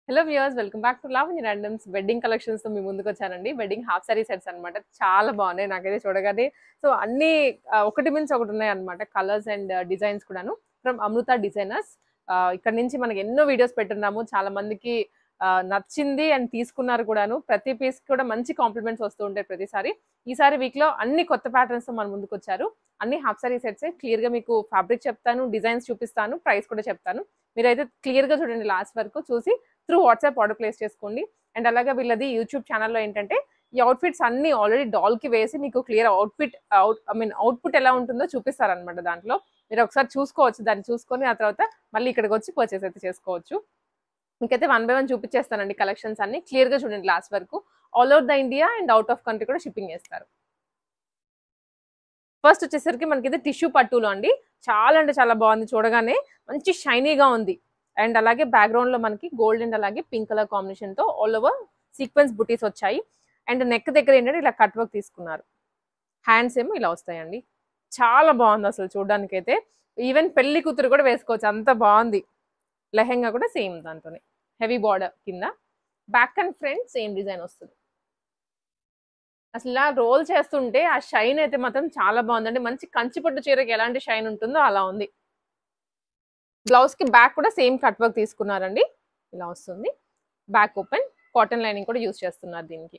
Hello viewers welcome back to love in randoms wedding collections తో మీ ముందుకు వచ్చానండి వెడ్డింగ్ హాఫ్ సారీ సెట్స్ అన్నమాట చాలా బాగున్నాయి నాకైతే చూడగానే సో అన్ని ఆ, ఒకటి మించి ఒకటి ఉన్నాయి అనమాట కలర్స్ అండ్ డిజైన్స్ కూడాను ఫ్రమ్ అమృత డిజైనర్స్ ఇక్కడ నుంచి మనకి ఎన్నో వీడియోస్ పెట్టున్నాము చాలా మందికి ఆ, నచ్చింది అండ్ తీసుకున్నారు కూడాను ప్రతి పీస్ కూడా మంచి కాంప్లిమెంట్స్ వస్తూ ఉంటాయి ప్రతిసారి ఈసారి వీక్ లో అన్ని కొత్త ప్యాటర్న్స్ తో మన ముందుకు వచ్చారు అన్ని హాఫ్ సారీ సెట్స్ క్లియర్ గా మీకు ఫ్యాబ్రిక్ చెప్తాను డిజైన్స్ చూపిస్తాను ప్రైస్ కూడా చెప్తాను మీరైతే క్లియర్ గా చూడండి లాస్ట్ వరకు చూసి త్రూ వాట్సాప్ ఆర్డర్ ప్లేస్ చేసుకోండి అండ్ అలాగే వీళ్ళది యూట్యూబ్ ఛానల్లో ఏంటంటే ఈ అవుట్ఫిట్స్ అన్ని ఆల్రెడీ డాల్ కి వేసి మీకు clear outfit out I mean output ఎలా ఉంటుందో చూపిస్తారనమాట దాంట్లో మీరు ఒకసారి చూసుకోవచ్చు దాన్ని చూసుకొని ఆ తర్వాత మళ్ళీ ఇక్కడికి వచ్చి పర్చేస్ అయితే చేసుకోవచ్చు మీకైతే వన్ బై వన్ చూపించేస్తానండి కలెక్షన్స్ అన్ని క్లియర్ గా చూడండి లాస్ట్ వరకు all over the India and out of country కూడా షిప్పింగ్ చేస్తారు ఫస్ట్ వచ్చేసరికి మనకి ఇది టిష్యూ పట్టులో అండి చాలా అంటే చాలా బాగుంది చూడగానే మంచి షైనీగా ఉంది అండ్ అలాగే బ్యాక్గ్రౌండ్ లో మనకి గోల్డ్ అండ్ అలాగే పింక్ కలర్ కాంబినేషన్ తో ఆల్ ఓవర్ సీక్వెన్స్ బుటీస్ వచ్చాయి అండ్ నెక్ దగ్గర ఏంటంటే ఇలా కట్ వర్క్ తీసుకున్నారు హ్యాండ్స్ ఏమో ఇలా వస్తాయండి చాలా బాగుంది అసలు చూడడానికి అయితే ఈవెన్ పెళ్లి కూతురు కూడా వేసుకోవచ్చు అంత బాగుంది లెహెంగా కూడా సేమ్ దాంతోనే హెవీ బార్డర్ కింద back and front same design వస్తుంది అసలు ఇలా రోల్ చేస్తుంటే ఆ షైన్ అయితే మాత్రం చాలా బాగుందండి మంచి కంచిపట్టు చీరకి ఎలాంటి షైన్ ఉంటుందో అలా ఉంది బ్లౌజ్ కి బ్యాక్ కూడా సేమ్ కట్ వర్క్ తీసుకున్నారండి ఇలా వస్తుంది బ్యాక్ ఓపెన్ కాటన్ లైనింగ్ కూడా యూస్ చేస్తున్నారు దీనికి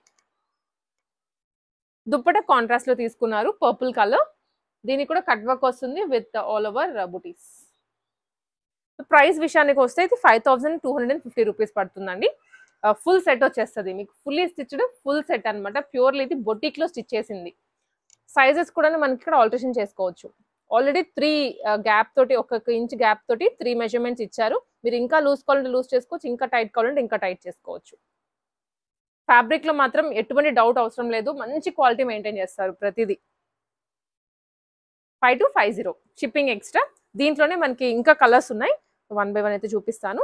దుప్పట కాంట్రాస్ట్ లో తీసుకున్నారు పర్పుల్ కలర్ దీనికి కూడా కట్ వర్క్ వస్తుంది విత్ ఆల్ ఓవర్ బుటీస్ ప్రైస్ విషయానికి వస్తే ఇది five thousand two hundred and fifty rupees పడుతుందండి ఫుల్ సెట్ వచ్చేస్తుంది మీకు ఫుల్లీ స్టిచ్డ్ ఫుల్ సెట్ అనమాట ప్యూర్లీ ఇది బొటిక్ లో స్టిచ్ చేసింది సైజెస్ కూడా మనకి ఇక్కడ ఆల్టరేషన్ చేసుకోవచ్చు ఆల్రెడీ త్రీ గ్యాప్ తోటి ఒక్కొక్క ఇంచ్ గ్యాప్ తోటి త్రీ మెజర్మెంట్స్ ఇచ్చారు మీరు ఇంకా లూజ్ కావాలంటే లూజ్ చేసుకోవచ్చు ఇంకా టైట్ కావాలంటే ఇంకా టైట్ చేసుకోవచ్చు ఫ్యాబ్రిక్ లో మాత్రం ఎటువంటి డౌట్ అవసరం లేదు మంచి క్వాలిటీ మెయింటైన్ చేస్తారు ప్రతిదీ five two five zero shipping extra దీంట్లోనే మనకి ఇంకా కలర్స్ ఉన్నాయి వన్ బై వన్ అయితే చూపిస్తాను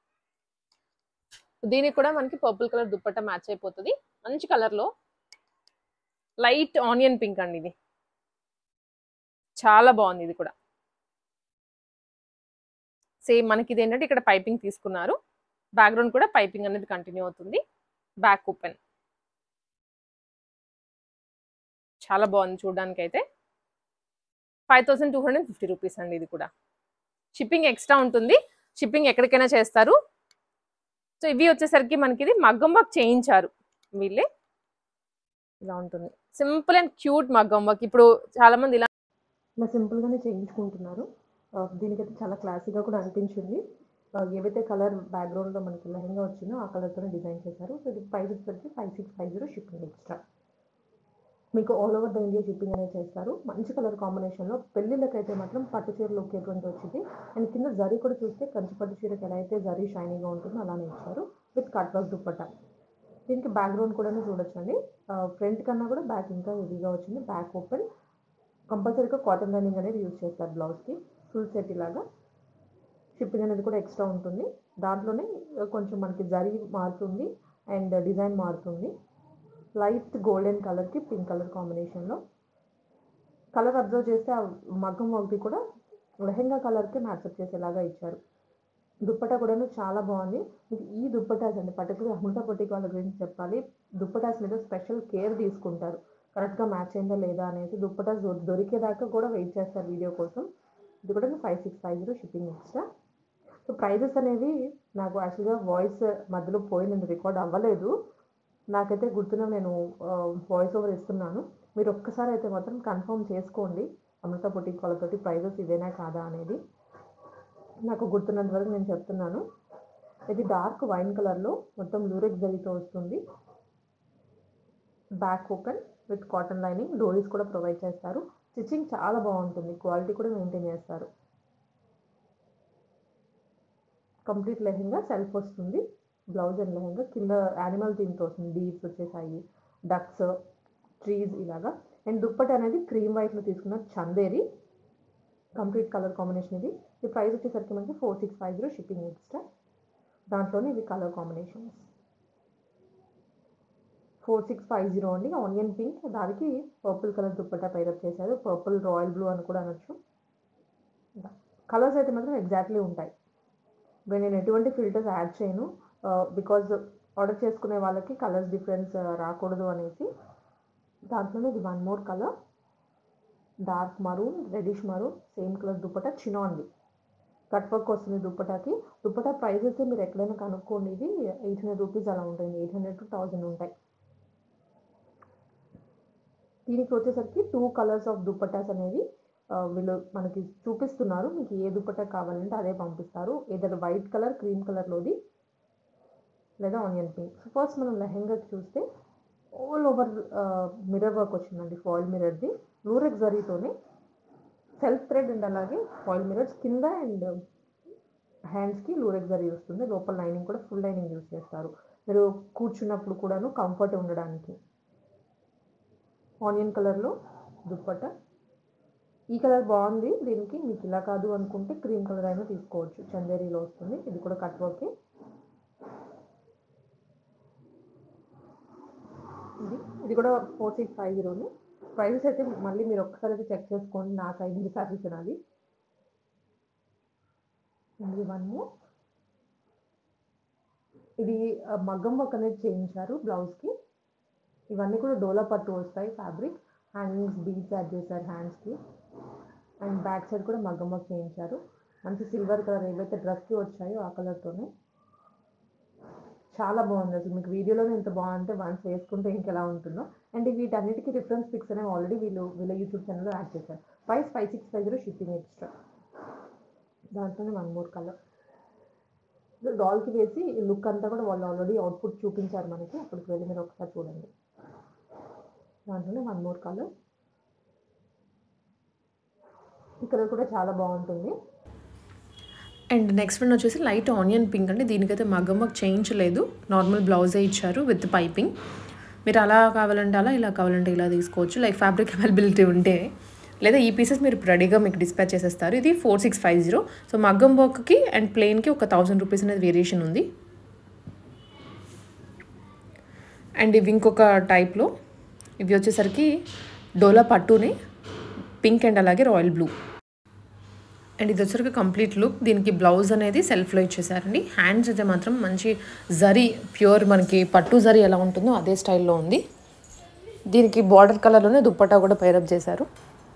దీనికి కూడా మనకి పర్పుల్ కలర్ దుప్పట్ట మ్యాచ్ అయిపోతుంది మంచి కలర్ లో లైట్ ఆనియన్ పింక్ అండి ఇది చాలా బాగుంది ఇది కూడా సేమ్ మనకి ఇది ఏంటంటే ఇక్కడ పైపింగ్ తీసుకున్నారు బ్యాక్గ్రౌండ్ కూడా పైపింగ్ అనేది కంటిన్యూ అవుతుంది బ్యాక్ ఓపెన్ చాలా బాగుంది చూడడానికి అయితే five thousand two hundred fifty rupees అండి ఇది కూడా షిప్పింగ్ ఎక్స్ట్రా ఉంటుంది షిప్పింగ్ ఎక్కడికైనా చేస్తారు సో ఇవి వచ్చేసరికి మనకి ఇది మగ్గం వర్క్ చేయించారు వీళ్ళే ఇలా ఉంటుంది సింపుల్ అండ్ క్యూట్ మగ్గం వర్క్ ఇప్పుడు చాలా మంది ఇలా ఇలా సింపుల్గానే చేయించుకుంటున్నారు ఆ, దీనికైతే చాలా క్లాసీగా కూడా అనిపించింది ఆ, ఏవైతే కలర్ బ్యాక్గ్రౌండ్లో మనకి లెహంగా వచ్చిందో ఆ కలర్తోనే డిజైన్ చేశారు సో ఇది ప్రైస్ వచ్చేసరికి five six five zero shipping extra మీకు all over the India shipping అనేది చేస్తారు మంచి కలర్ కాంబినేషన్లో పెళ్ళిళ్ళకైతే మాత్రం పట్టు చీరలు ఒకేటువంటి వచ్చింది అండ్ కింద జరీ కూడా చూస్తే కంచి పట్టు చీరకి ఎలా అయితే జరీ షైనీగా ఉంటుందో అలానే ఇచ్చారు విత్ కట్ వర్క్ దుప్పట్టా దీనికి బ్యాక్గ్రౌండ్ కూడా చూడొచ్చండి ఫ్రంట్ కన్నా కూడా బ్యాక్ ఇంకా హెవీగా వచ్చింది బ్యాక్ ఓపెన్ కంపల్సరీగా కాటన్ లైనింగ్ అనేది యూజ్ చేస్తారు బ్లౌజ్కి ఫుల్ సెట్ ఇలాగా షిప్పింగ్ అనేది కూడా ఎక్స్ట్రా ఉంటుంది దాంట్లోనే కొంచెం మనకి జరీ మారుతుంది అండ్ డిజైన్ మారుతుంది లైట్ గోల్డెన్ కలర్కి పింక్ కలర్ కాంబినేషన్లో కలర్ అబ్జర్వ్ చేస్తే ఆ మగ్గం ఒకటి కూడా లెహెంగా కలర్కి మ్యాచ్అప్ చేసేలాగా ఇచ్చారు దుప్పటా కూడాను చాలా బాగుంది మీకు ఈ దుప్పటాస్ అండి పర్టికులర్ అమృత పొట్టికి వాళ్ళ గురించి చెప్పాలి దుప్పటాస్ మీద స్పెషల్ కేర్ తీసుకుంటారు కరెక్ట్గా మ్యాచ్ అయిందా లేదా అనేసి దుప్పటాస్ దొ- దొరికేదాకా కూడా వెయిట్ చేస్తారు వీడియో కోసం ఇది కూడా five six five zero shipping extra so prices అనేవి నాకు యాక్చువల్గా వాయిస్ మధ్యలో పోయి నేను రికార్డ్ అవ్వలేదు నాకైతే గుర్తున్న నేను వాయిస్ ఓవర్ ఇస్తున్నాను మీరు ఒక్కసారి అయితే మాత్రం కన్ఫర్మ్ చేసుకోండి అమృత పొట్టికి వాళ్ళతోటి ప్రైజెస్ ఇదేనా కాదా అనేది నాకు గుర్తున్నంత వరకు నేను చెప్తున్నాను ఇది డార్క్ వైన్ కలర్లో మొత్తం లూరెక్ జరీతో వస్తుంది back open with cotton lining డోరీస్ కూడా ప్రొవైడ్ చేస్తారు స్టిచ్చింగ్ చాలా బాగుంటుంది క్వాలిటీ కూడా మెయింటైన్ చేస్తారు కంప్లీట్ లెహెంగా సెల్ఫ్ వస్తుంది బ్లౌజ్ అండ్ లెహెంగా కింద యానిమల్ థీమ్తో వస్తుంది బీడ్స్ వచ్చేసాయి డక్స్ ట్రీస్ ఇలాగా అండ్ దుప్పటి అనేది క్రీమ్ వైట్లో తీసుకున్న చందేరి కంప్లీట్ కలర్ కాంబినేషన్ ఇది ఈ ప్రైస్ వచ్చేసరికి మనకి four six five zero shipping extra దాంట్లోనే ఇవి colour combinations four six five zero అండి ఆనియన్ పింక్ దానికి పర్పుల్ కలర్ దుప్పట్టా పైరప్ చేశారు పర్పుల్ రాయల్ బ్లూ అని కూడా అనొచ్చు కలర్స్ అయితే మాత్రం ఎగ్జాక్ట్లీ ఉంటాయి ఇప్పుడు నేను ఎటువంటి ఫిల్టర్స్ యాడ్ చేయను బికాజ్ ఆర్డర్ చేసుకునే వాళ్ళకి కలర్స్ డిఫరెన్స్ రాకూడదు అనేసి దాంట్లోనే ఇది one more colour dark maroon reddish maroon same colour dupatta చినాన్ది కట్ వర్క్ వస్తుంది దుప్పటాకి దుప్పటా ప్రైజెస్ మీరు ఎక్కడైనా కనుక్కోండి ఇది ఎయిట్ హండ్రెడ్ రూపీస్ అలా ఉంటుంది ఎయిట్ హండ్రెడ్ టు థౌజండ్ ఉంటాయి దీనికి వచ్చేసరికి టూ కలర్స్ ఆఫ్ దుప్పటాస్ అనేవి ఆ, వీళ్ళు మనకి చూపిస్తున్నారు మీకు ఏ దుప్పటా కావాలంటే అదే పంపిస్తారు ఏదైనా వైట్ కలర్ క్రీమ్ కలర్లోది లేదా ఆనియన్ పింక్ సో ఫస్ట్ మనం లెహెంగా చూస్తే ఆల్ ఓవర్ మిర్రర్ వర్క్ వచ్చిందండి ఫాయిల్ మిర్రర్ది లూరెక్ జరీతోనే సెల్ఫ్ థ్రెడ్ అండ్ అలాగే ఫాయిల్ మిర్రర్స్ కింద అండ్ హ్యాండ్స్కి లూరెక్ జరీ వస్తుంది లోపల లైనింగ్ కూడా ఫుల్ లైనింగ్ యూస్ చేస్తారు మీరు కూర్చున్నప్పుడు కూడాను కంఫర్ట్ ఉండడానికి ఆనియన్ కలర్లో దుప్పట ఈ కలర్ బాగుంది దీనికి మీకు ఇలా కాదు అనుకుంటే క్రీమ్ కలర్ అయినా తీసుకోవచ్చు చందేరీలో వస్తుంది ఇది కూడా కట్ వర్కే ఇది ఇది కూడా ఫోర్ సిక్స్ ఫైవ్ జీరోని ప్రైజెస్ అయితే మళ్ళీ మీరు ఒక్కసారి అయితే చెక్ చేసుకోండి నాకు ఐదు సార్లు నాది ఇది వన్ ఇది ఆ, మగ్గం వర్క్ అనేది చేయించారు బ్లౌజ్కి ఇవన్నీ కూడా డోలా పట్టు వస్తాయి ఫ్యాబ్రిక్ హ్యాంగింగ్స్ బీడ్స్ యాడ్ చేశారు హ్యాండ్స్కి అండ్ బ్యాక్ సైడ్ కూడా మగ్గం వర్క్ చేయించారు మంచి సిల్వర్ కలర్ ఏవైతే డ్రెస్కి వచ్చాయో ఆ కలర్తోనే చాలా బాగుంది అసలు మీకు వీడియోలోనే ఇంత బాగుంటే వన్స్ వేసుకుంటే ఇంకెలా ఉంటుందో అండ్ వీటన్నిటికీ రిఫరెన్స్ పిక్స్ అనేవి ఆల్రెడీ వీళ్ళు వీళ్ళ యూట్యూబ్ ఛానల్లో యాడ్ చేశారు price five six five zero shipping extra దాంట్లోనే వన్ మోర్ కలర్ డాల్కి వేసి లుక్ అంతా కూడా వాళ్ళు ఆల్రెడీ అవుట్పుట్ చూపించారు మనకి అక్కడికి వెళ్ళి మీరు ఒకసారి చూడండి దాంట్లోనే వన్ మోర్ కలర్ ఈ కలర్ కూడా చాలా బాగుంటుంది అండ్ నెక్స్ట్ వన్ వచ్చేసి లైట్ ఆనియన్ పింక్ అండి దీనికైతే మగ్గం వర్క్ చేయించలేదు నార్మల్ బ్లౌజే ఇచ్చారు విత్ పైపింగ్ మీరు అలా కావాలంటే అలా ఇలా కావాలంటే ఇలా తీసుకోవచ్చు లైక్ ఫ్యాబ్రిక్ అవైలబిలిటీ ఉంటే లేదా ఈ పీసెస్ మీరు రెడీగా మీకు డిస్పాచ్ చేసేస్తారు ఇది four six five zero so మగ్గం వర్క్కి అండ్ ప్లెయిన్కి ఒక థౌజండ్ రూపీస్ అనేది వేరియేషన్ ఉంది అండ్ ఇవి ఇంకొక టైప్లో ఇవి వచ్చేసరికి డోలా పట్టుని పింక్ అండ్ అలాగే రాయల్ బ్లూ అండ్ ఇది వచ్చరికి కంప్లీట్ లుక్ దీనికి బ్లౌజ్ అనేది సెల్ఫ్లో ఇచ్చేసారండి హ్యాండ్స్ అయితే మాత్రం మంచి జరీ ప్యూర్ మనకి పట్టు జరీ ఎలా ఉంటుందో అదే స్టైల్లో ఉంది దీనికి బార్డర్ కలర్లోనే దుప్పట్టా కూడా పైరప్ చేశారు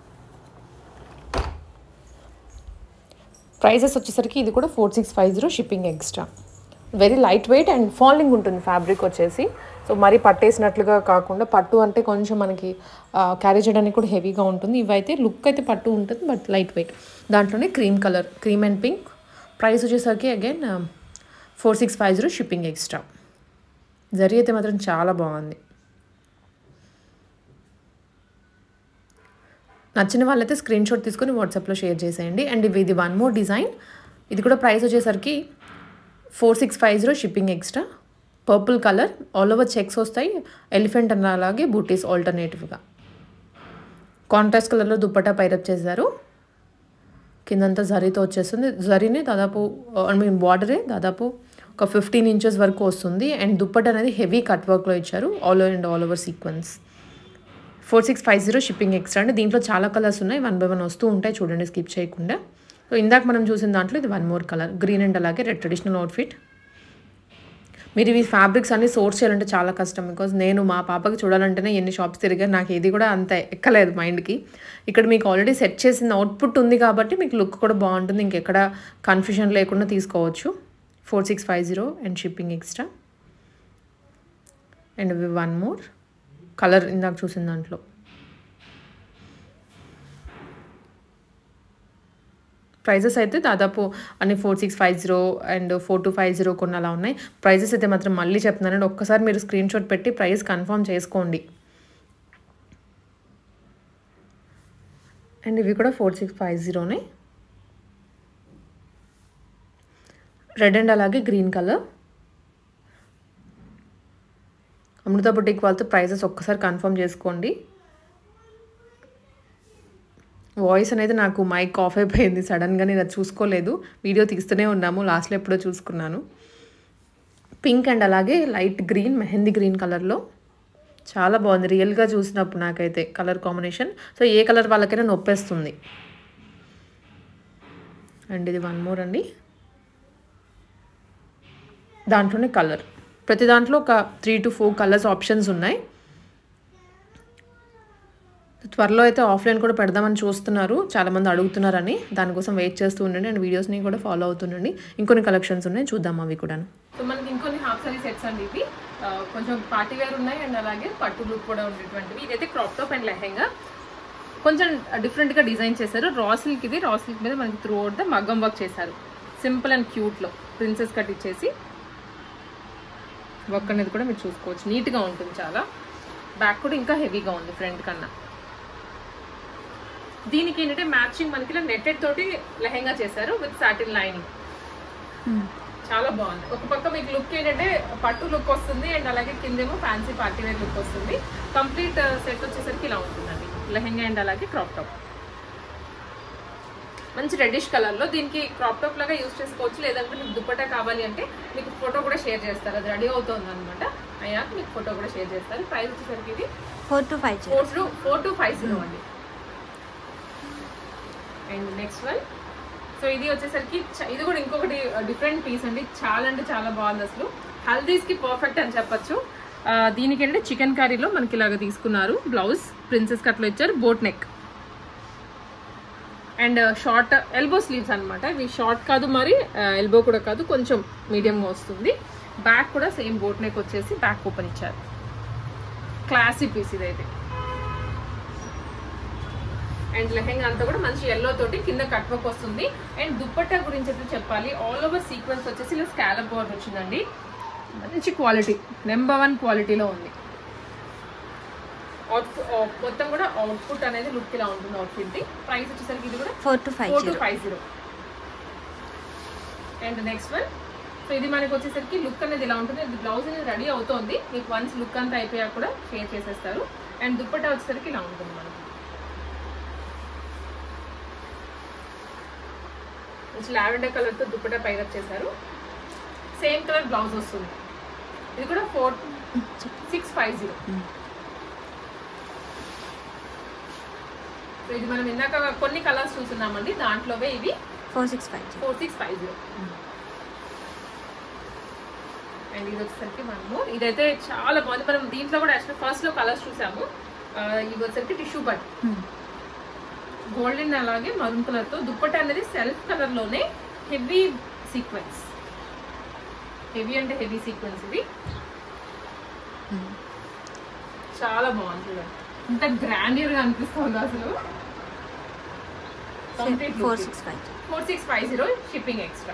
ప్రైజెస్ వచ్చేసరికి ఇది కూడా four six five zero shipping extra very light weight and falling ఉంటుంది ఫ్యాబ్రిక్ వచ్చేసి సో మరీ పట్టేసినట్లుగా కాకుండా పట్టు అంటే కొంచెం మనకి క్యారీ చేయడానికి కూడా హెవీగా ఉంటుంది ఇవైతే లుక్ అయితే పట్టు ఉంటుంది బట్ లైట్ వెయిట్ దాంట్లోనే cream colour cream and pink price వచ్చేసరికి again four six five zero shipping extra zari అయితే మాత్రం చాలా బాగుంది నచ్చిన వాళ్ళైతే స్క్రీన్ షాట్ తీసుకొని వాట్సాప్లో షేర్ చేసేయండి అండ్ ఇవి ఇది వన్ మోర్ డిజైన్ ఇది కూడా ప్రైస్ వచ్చేసరికి four six five zero shipping extra purple colour all over checks వస్తాయి ఎలిఫెంట్ అన్న అలాగే బూటీస్ ఆల్టర్నేటివ్గా కాంట్రాస్ట్ కలర్లో దుప్పటా పైరప్ చేశారు కిందంతా జరీతో వచ్చేస్తుంది జరీనే దాదాపు ఐ మీన్ బార్డరే దాదాపు ఒక ఫిఫ్టీన్ ఇంచెస్ వరకు వస్తుంది అండ్ దుప్పట అనేది హెవీ కట్ వర్క్లో ఇచ్చారు all over and all over sequence four six five zero shipping extra అంటే దీంట్లో చాలా కలర్స్ ఉన్నాయి వన్ బై వన్ వస్తూ ఉంటాయి చూడండి స్కిప్ చేయకుండా సో ఇందాక మనం చూసిన దాంట్లో ఇది one more colour green and అలాగే రెడ్ ట్రెడిషనల్ అవుట్ఫిట్ మీరు ఇవి ఫ్యాబ్రిక్స్ అన్ని సోర్స్ చేయాలంటే చాలా కష్టం బికాజ్ నేను మా పాపకి చూడాలంటేనే ఎన్ని షాప్స్ తిరిగాను నాకు ఏది కూడా అంత ఎక్కలేదు మైండ్కి ఇక్కడ మీకు ఆల్రెడీ సెట్ చేసిన అవుట్పుట్ ఉంది కాబట్టి మీకు లుక్ కూడా బాగుంటుంది ఇంకెక్కడ కన్ఫ్యూజన్ లేకుండా తీసుకోవచ్చు four six five zero and shipping extra and one more colour ఇందాక చూసిన దాంట్లో ప్రైజెస్ అయితే దాదాపు అన్ని four six five zero and four two five zero కొన్ని అలా ఉన్నాయి ప్రైజెస్ అయితే మాత్రం మళ్ళీ చెప్తున్నానండి ఒక్కసారి మీరు స్క్రీన్ షాట్ పెట్టి ప్రైస్ కన్ఫర్మ్ చేసుకోండి అండ్ ఇవి కూడా ఫోర్ సిక్స్ ఫైవ్ జీరోనే రెడ్ అండ్ అలాగే గ్రీన్ కలర్ అమృత బుటిక్ వాళ్ళతో ప్రైజెస్ ఒక్కసారి కన్ఫర్మ్ చేసుకోండి వాయిస్ అనేది నాకు మైక్ ఆఫ్ అయిపోయింది సడన్గా నేను అది చూసుకోలేదు వీడియో తీస్తూనే ఉన్నాము లాస్ట్లో ఎప్పుడో చూసుకున్నాను పింక్ అండ్ అలాగే లైట్ గ్రీన్ మెహందీ గ్రీన్ కలర్లో చాలా బాగుంది రియల్గా చూసినప్పుడు నాకైతే కలర్ కాంబినేషన్ సో ఏ కలర్ వాళ్ళకైనా నొప్పేస్తుంది అండ్ ఇది వన్ మోర్ అండి దాంట్లోనే కలర్ ప్రతి దాంట్లో ఒక three to four colours options ఉన్నాయి త్వరలో అయితే ఆఫ్లైన్ కూడా పెడదామని చూస్తున్నారు చాలామంది అడుగుతున్నారని దానికోసం వెయిట్ చేస్తూ ఉండండి అండ్ వీడియోస్ని కూడా ఫాలో అవుతుండండి ఇంకొన్ని కలెక్షన్స్ ఉన్నాయి చూద్దాం అవి కూడా సో మనకి ఇంకొన్ని హాఫ్ సారీ సెట్స్ అండి ఇవి ఆ, కొంచెం పార్టీ వేర్ ఉన్నాయి అండ్ అలాగే పట్టు లుక్ కూడా ఉండేటువంటివి ఇదైతే క్రాప్ టాప్ అండ్ లెహెంగా కొంచెం డిఫరెంట్గా డిజైన్ చేశారు రా సిల్క్ ఇది రా సిల్క్ మీద మనకి త్రూ అవుట్ ద మగ్గం వర్క్ చేశారు సింపుల్ అండ్ క్యూట్లో ప్రిన్సెస్ కట్ ఇచ్చేసి వర్క్ అనేది కూడా మీరు చూసుకోవచ్చు నీట్గా ఉంటుంది చాలా బ్యాక్ కూడా ఇంకా హెవీగా ఉంది ఫ్రంట్ కన్నా దీనికి ఏంటంటే మ్యాచింగ్ మనకి ఇలా నెట్టెడ్ తోటి లెహెంగా చేశారు విత్ సాటిన్ లైనింగ్ చాలా బాగుంది ఒక పక్క మీకు లుక్ ఏంటంటే పట్టు లుక్ వస్తుంది అండ్ అలాగే కిందేమో ఫ్యాన్సీ పార్టీ వేర్ లుక్ వస్తుంది కంప్లీట్ సెట్ వచ్చేసరికి ఇలా ఉంటుందండి లెహెంగా అండ్ అలాగే క్రాప్ టాప్ మంచి రెడ్డిష్ కలర్ లో దీనికి క్రాప్ టాప్ లాగా యూస్ చేసుకోవచ్చు లేదంటే మీకు దుప్పటా కావాలి అంటే మీకు ఫోటో కూడా షేర్ చేస్తారు అది రెడీ అవుతుంది అనమాట అయ్యాక మీకు ఫోటో కూడా షేర్ చేస్తారు ప్రైస్ వచ్చేసరికి ఇది four two five zero four two four two five zero అండి అండ్ నెక్స్ట్ వన్ సో ఇది వచ్చేసరికి చ- ఇది కూడా ఇంకొకటి డిఫరెంట్ పీస్ అండి చాలా అంటే చాలా బాగుంది అసలు హల్దీస్ కి పర్ఫెక్ట్ అని చెప్పొచ్చు ఆ, దీనికి ఏంటంటే చికెన్ కర్రీలో మనకి ఇలాగ తీసుకున్నారు బ్లౌజ్ ప్రిన్సెస్ కట్లో ఇచ్చారు boat neck and short elbow sleeves అన్నమాట ఇవి షార్ట్ కాదు మరి ఎల్బో కూడా కాదు కొంచెం మీడియంగా వస్తుంది బ్యాక్ కూడా సేమ్ బోట్ నెక్ వచ్చేసి బ్యాక్ ఓపెన్ ఇచ్చారు క్లాసీ పీస్ ఇదైతే అండ్ లెహెంగా అంతా కూడా మంచి ఎల్లో తోటి కింద కట్ వర్క్ వస్తుంది అండ్ దుప్పట్టా గురించి అయితే చెప్పాలి ఆల్ ఓవర్ సీక్వెన్స్ వచ్చేసి ఇలా స్కాలప్ బోర్డ్ వచ్చిందండి మంచి క్వాలిటీ నెంబర్ వన్ క్వాలిటీలో ఉంది అవుట్ మొత్తం కూడా అవుట్పుట్ అనేది లుక్ ఇలా ఉంటుంది అవుట్ఫిట్ ది ప్రైస్ వచ్చేసరికి ఇది కూడా four two five four two zero five zero and next one so ఇది మనకి వచ్చేసరికి లుక్ అనేది ఇలా ఉంటుంది ఇది బ్లౌజ్ అనేది రెడీ అవుతోంది మీకు వన్స్ లుక్ అంతా అయిపోయాక కూడా షేర్ చేసేస్తారు అండ్ దుప్పట్టా వచ్చేసరికి ఇలా ఉంటుంది మనకి మంచి లావెండర్ కలర్ తో దుప్పట్టా పైరప్ చేశారు సేమ్ కలర్ బ్లౌజ్ వస్తుంది ఇది కూడా four six five zero so ఇది మనం ఇందాక కొన్ని కలర్స్ చూస్తున్నామండి దాంట్లోవే ఇవి four six five zero four six five zero and ఇది వచ్చేసరికి మనము ఇదైతే చాలా బాగుంది మనం దీంట్లో కూడా యాక్చువల్ ఫస్ట్ లో కలర్స్ చూసాము ఆ, ఇది వచ్చేసరికి టిష్యూ బట్ గోల్డెన్ అలాగే మరూన్ కలర్ తో దుప్పట అనేది సెల్ఫ్ కలర్ లోనే హెవీ సీక్వెన్స్ హెవీ అంటే హెవీ సీక్వెన్స్ ఇది చాలా బాగుంది చూడండి ఇంత గ్రాండియర్ గా అనిపిస్తుంది అసలు complete four six five zero four six five zero shipping extra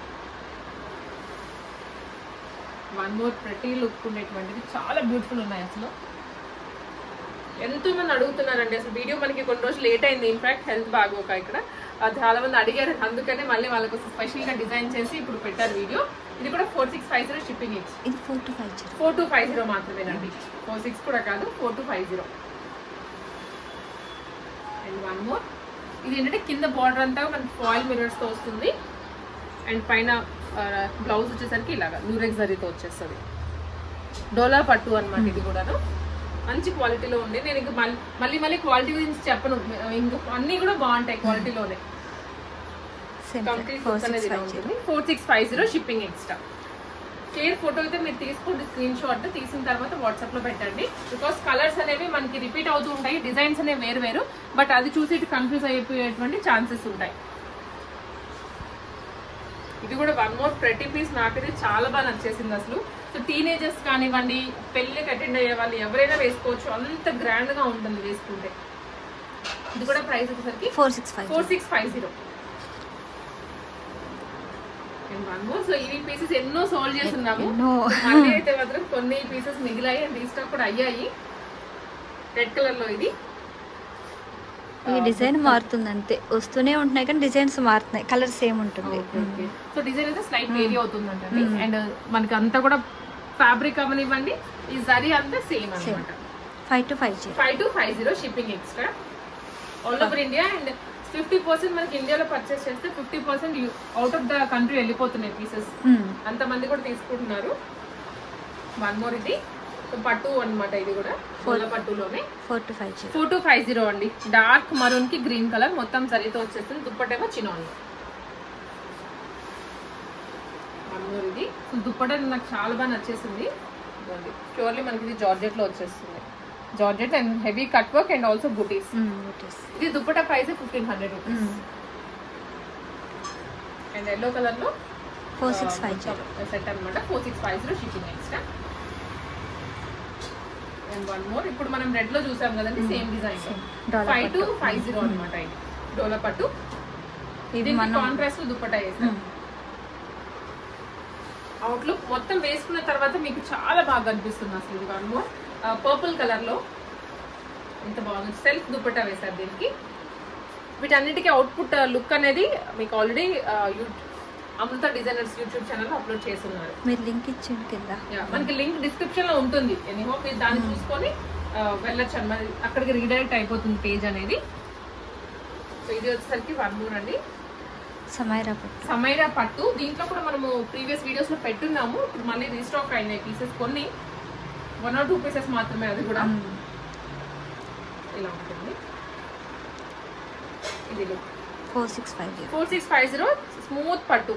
one more ప్రతి లుక్ ఉండేటువంటిది చాలా బ్యూటిఫుల్ ఉన్నాయి అసలు ఎంతో మంది అడుగుతున్నారండి అసలు వీడియో మనకి కొన్ని రోజులు లేట్ అయింది ఇన్ఫాక్ట్ హెల్త్ బాగోక ఇక్కడ ఆ, చాలా మంది అడిగారు అందుకనే మళ్ళీ వాళ్ళ కోసం స్పెషల్ గా డిజైన్ చేసి ఇప్పుడు పెట్టారు వీడియో ఇది కూడా four six five zero shipping extra ఇది four two five zero four two five zero మాత్రమేనండి ఫోర్ సిక్స్ కూడా కాదు four two five zero and one more ఇది ఏంటంటే కింద బార్డర్ అంతా మనకి ఫాయిల్ మిరర్స్ తో వస్తుంది అండ్ పైన బ్లౌజ్ వచ్చేసరికి ఇలాగా న్యూరెక్స్ జరీతో వచ్చేస్తుంది డోలా పట్టు అన్నమాట ఇది కూడాను మంచి క్వాలిటీలో ఉంది నేను ఇంకా మళ్ళీ మళ్ళీ మళ్ళీ క్వాలిటీ గురించి చెప్పను ఇంకా అన్ని కూడా బాగుంటాయి క్వాలిటీలోనే సేమ్ కంప్లీట్ ఫోర్ అనేది సిక్స్ ఇలా ఫైవ్ జీరో ఉంటుంది four six five zero shipping extra clear photo అయితే మీరు తీసుకోండి స్క్రీన్ షాట్ తీసిన తర్వాత వాట్సాప్ లో పెట్టండి బికాస్ కలర్స్ అనేవి మనకి రిపీట్ అవుతూ ఉంటాయి డిజైన్స్ అనేవి వేరు వేరు బట్ అది చూసి ఇటు కన్ఫ్యూజ్ అయిపోయేటువంటి ఛాన్సెస్ ఉంటాయి ఇది కూడా వన్ మోర్ ప్రతి పీస్ నాకైతే చాలా బాగా నచ్చేసింది అసలు సో టీనేజర్స్ కానివ్వండి పెళ్ళికి అటెండ్ అయ్యే వాళ్ళు ఎవరైనా వేసుకోవచ్చు అంత గ్రాండ్ గా ఉంటుంది వేసుకుంటే ఇది కూడా ప్రైస్ వచ్చేసరికి four six five four six five zero one more so ఈ పీసెస్ ఎన్నో సోల్డ్ చేస్తున్నాము ఎన్నో. మళ్ళీ అయితే మాత్రం కొన్ని పీసెస్ మిగిలాయి అండ్ రీస్టాక్ కూడా అయ్యాయి రెడ్ కలర్ లో ఇది ఈ డిజైన్ మారుతుంది అంతే వస్తూనే ఉంటున్నాయి కానీ డిజైన్స్ మారుతున్నాయి కలర్ సేమ్ ఉంటుంది సో డిజైన్ అయితే స్లైట్ వేరీ అవుతుంది అంటండి అండ్ మనకి అంతా కూడా ఫ్యాబ్రిక్ అవనివ్వండి ఈ జరీ అంతా సేమ్ అన్నమాట five two five zero five two five zero shipping extra all over India and fifty percent మనకి ఇండియాలో పర్చేస్ చేస్తే fifty percent out of the country వెళ్ళిపోతున్నాయి పీసెస్ అంతమంది కూడా తీసుకుంటున్నారు వన్ మోర్ ఇది సో పట్టు అన్నమాట ఇది కూడా పూల పట్టులోనే four two five zero four two five zero అండి డార్క్ మరూన్ కి గ్రీన్ కలర్ మొత్తం సరితో వచ్చేస్తుంది దుప్పటేమో చిన్న వన్ మోర్ ఇది సో దుప్పట నాకు చాలా బాగా నచ్చేసింది ప్యూర్లీ మనకి ఇది జార్జెట్ లో వచ్చేస్తుంది georgette and heavy cut work and also బుటీస్ ఇది dupatta price fifteen hundred rupees and yellow colour లో four six five zero set అనమాట four six five zero shipping extra and one more ఇప్పుడు మనం రెడ్ లో చూసాం కదండి సేమ్ డిజైన్ డోలా ఫైవ్ టు పట్టు. ఫైవ్ జీరో అనమాట ఇది డోలా పట్టు ఇది ఇది మనం కాంట్రాస్ట్ దుప్పటా వేస్తాం అవుట్లుక్ మొత్తం వేసుకున్న తర్వాత మీకు చాలా బాగా కనిపిస్తుంది అసలు ఇది వన్ మోర్ పర్పుల్ కలర్ లో ఎంత బాగుంది సెల్ఫ్ దుప్పటా వేశారు దీనికి వీటన్నిటికీ అవుట్పుట్ లుక్ అనేది మీకు already Amrutha designers YouTube channel upload చేస్తున్నారు మీరు లింక్ ఇచ్చింది కింద Yeah, మనకి లింక్ డిస్క్రిప్షన్ లో ఉంటుంది ఎనీహో మీరు దాన్ని చూసుకొని ఆ, వెళ్ళొచ్చు అన్నమాట అక్కడికి రీడైరెక్ట్ అయిపోతుంది పేజ్ అనేది సో ఇది వచ్చేసరికి వన్ మోర్ అండి సమైరా పట్టు సమైరా పట్టు దీంట్లో కూడా మనము ప్రీవియస్ వీడియోస్ లో పెట్టున్నాము ఇప్పుడు మళ్ళీ రీస్టాక్ అయినాయి పీసెస్ కొన్ని వన్ ఆర్ టూ పీసెస్ మాత్రమే అది కూడా ఇలా ఉంటుంది ఇది look four six five zero four six five zero smooth పట్టు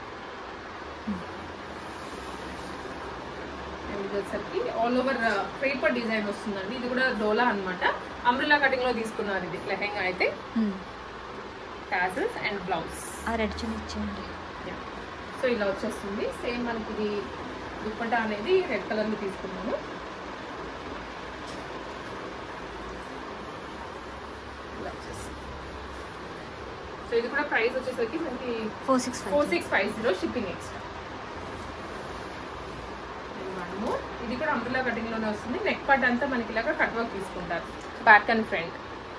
And ఇది వచ్చేసరికి ఆల్ ఓవర్ పేపర్ డిజైన్ వస్తుందండి ఇది కూడా డోలా అన్నమాట అంబ్రిల్లా కటింగ్ లో తీసుకున్నారు ఇది లెహెంగా అయితే టాజల్స్ అండ్ బ్లౌజ్ ఆ రెడ్ చున్నీ ఇచ్చేయండి సో ఇలా వచ్చేస్తుంది సేమ్ మనకి ఇది దుప్పట అనేది రెడ్ కలర్ లో తీసుకున్నాము ఇలా వచ్చేస్తుంది సో ఇది కూడా ప్రైస్ వచ్చేసరికి మనకి four six four five six five zero shipping extra ఇది కూడా అంబ్రిలా కటింగ్ లోనే వస్తుంది నెక్ పార్ట్ అంతా మనకి ఇలాగా కట్ వర్క్ తీసుకుంటారు back and front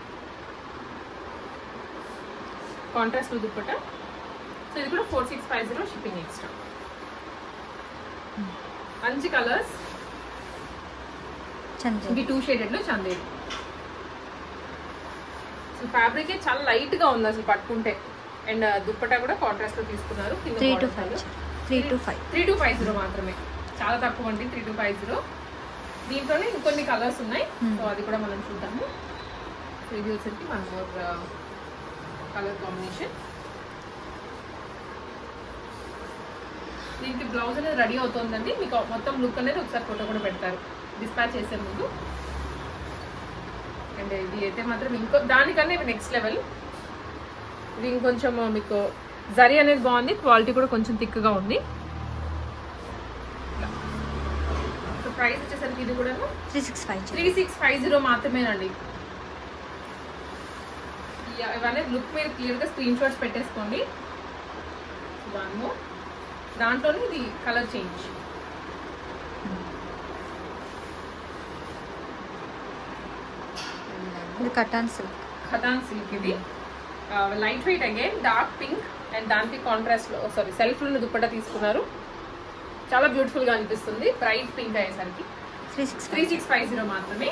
contrast dupatta so ఇది కూడా four six five zero shipping extra మంచి కలర్స్ చంద్ర ఇవి టూ షేడెడ్ లో చందేరి సో ఫ్యాబ్రిక్ చాలా లైట్ గా ఉంది అసలు పట్టుకుంటే అండ్ దుప్పటా కూడా కాంట్రాస్ట్ లో తీసుకున్నారు three two five three two five three two five zero మాత్రమే చాలా తక్కువ అండి త్రీ టు ఫైవ్ జీరో దీంట్లోనే ఇంకొన్ని కలర్స్ ఉన్నాయి Hmm. సో అది కూడా మనం చూద్దాము సో ఇది వచ్చేసరికి వన్ మోర్ కలర్ కాంబినేషన్ దీనికి బ్లౌజ్ అనేది రెడీ అవుతుందండి మీకు మొత్తం లుక్ అనేది ఒకసారి ఫోటో కూడా పెడతారు డిస్పాచ్ చేసే ముందు అండ్ ఇది అయితే మాత్రం ఇంకో దానికన్నా ఇది నెక్స్ట్ లెవెల్ ఇది ఇంకొంచెం మీకు జరీ అనేది బాగుంది క్వాలిటీ కూడా కొంచెం థిక్గా ఉంది సో ప్రైస్ వచ్చేసరికి ఇది కూడా three six five three zero six five zero మాత్రమేనండి ఇయ- ఇవన్నీ లుక్ మీరు క్లియర్గా స్క్రీన్ షాట్స్ పెట్టేసుకోండి వన్ మోర్ దాంట్లోనే ఇది కలర్ చేంజ్ ఇది కటాన్ సిల్క్ ఖతాన్ సిల్క్ ఇది light weight again dark pink and దానికి కాంట్రాస్ట్ లో సారీ సెల్ఫ్ లో దుప్పట తీసుకున్నారు చాలా బ్యూటిఫుల్ గా అనిపిస్తుంది బ్రైట్ పింక్ అయ్యేసరికి three six three five six five zero మాత్రమే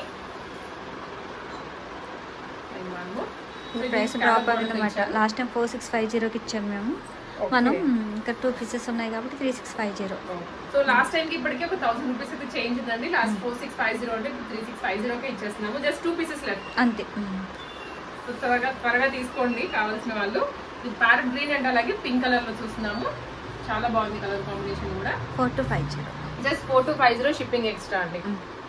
And one more. So ఇది ఇది ప్రైస్ scallop డ్రాప్ border అయిందన్నమాట ఇచ్చారు. Last time four six five జీరోకి ఇచ్చాము మేము Okay. మనం ఇంకా టూ పీసెస్ ఉన్నాయి కాబట్టి three six five zero so last time కి ఇప్పటికే ఒక థౌసండ్ రూపీస్ అయితే చేంజ్ ఉందండి last four six five zero అంటే త్రీ సిక్స్ ఫైవ్ జీరోకే ఇచ్చేస్తున్నాము జస్ట్ టూ పీసెస్ లెఫ్ట్ అంతే మ్మ్. సో త్వరగా త్వరగా తీసుకోండి కావాల్సిన వాళ్ళు ఇది ప్యారెట్ గ్రీన్ అండ్ అలాగే పింక్ కలర్ లో చూస్తున్నాము చాలా బాగుంది కలర్ కాంబినేషన్ కూడా four two five zero just four two five zero shipping extra అండి మ్మ్.